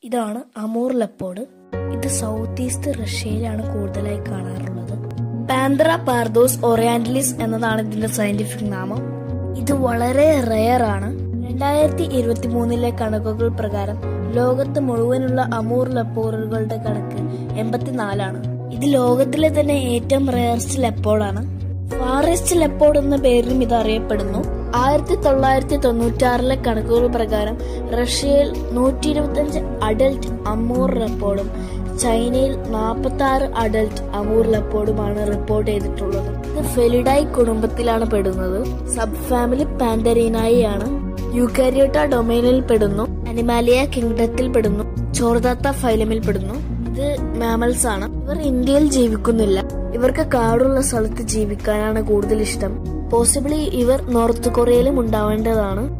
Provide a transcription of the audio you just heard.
ഇതാണ് Amur leopard ഇത് south east റഷ്യയിലാണ് കൂടുതലായി കാണാറുള്ളത് പാൻഡ്ര പാർദോസ് ഒറിയാൻഡലിസ് എന്നതാണ് ഇതിന്റെ സയന്റിഫിക് നാമം ഇത് വളരെ റെയർ ആണ് രണ്ടായിരത്തി ഇരുപത്തി മൂന്നിലെ കണക്കുകൾ പ്രകാരം ലോകത്ത് മുഴുവനുള്ള അമൂർ ലെപ്പോറുകളുടെ കണക്ക് എൺപത്തിനാലാണ് ഇത് ലോകത്തിലെ തന്നെ ഏറ്റവും റെയർസ്റ്റ് ലെപ്പോർഡാണ് ഫാറസ്റ്റ് ലെപ്പോർഡ് എന്ന പേരിലും ഇത് അറിയപ്പെടുന്നു ആയിരത്തി തൊള്ളായിരത്തി തൊണ്ണൂറ്റാറിലെ കണക്കുകൾ പ്രകാരം റഷ്യയിൽ നൂറ്റി ഇരുപത്തിയഞ്ച് അഡൽട്ട് അമൂർ ലെപ്പോർഡും ചൈനയിൽ നാൽപ്പത്തി ആറ് അഡൽട്ട് അമൂർ ലെപ്പോർഡുമാണ് റിപ്പോർട്ട് ചെയ്തിട്ടുള്ളത് ഇത് ഫെലിഡായി കുടുംബത്തിലാണ് പെടുന്നത് സബ് ഫാമിലി പാൻഡരീനായി ആണ് യൂക്കാരിയോട്ട ഡൊമൈനിൽ പെടുന്നു അനിമാലിയ കിങ്ഡത്തിൽ പെടുന്നു ചോർദാത്ത ഫൈലമിൽ പെടുന്നു ഇത് മാമൽസ് ആണ് ഇവർ ഇന്ത്യയിൽ ജീവിക്കുന്നില്ല ഇവർക്ക് കാടുള്ള സ്ഥലത്ത് ജീവിക്കാനാണ് കൂടുതൽ ഇഷ്ടം പോസിബിളി ഇവർ നോർത്ത് കൊറിയയിലും ഉണ്ടാവേണ്ടതാണ്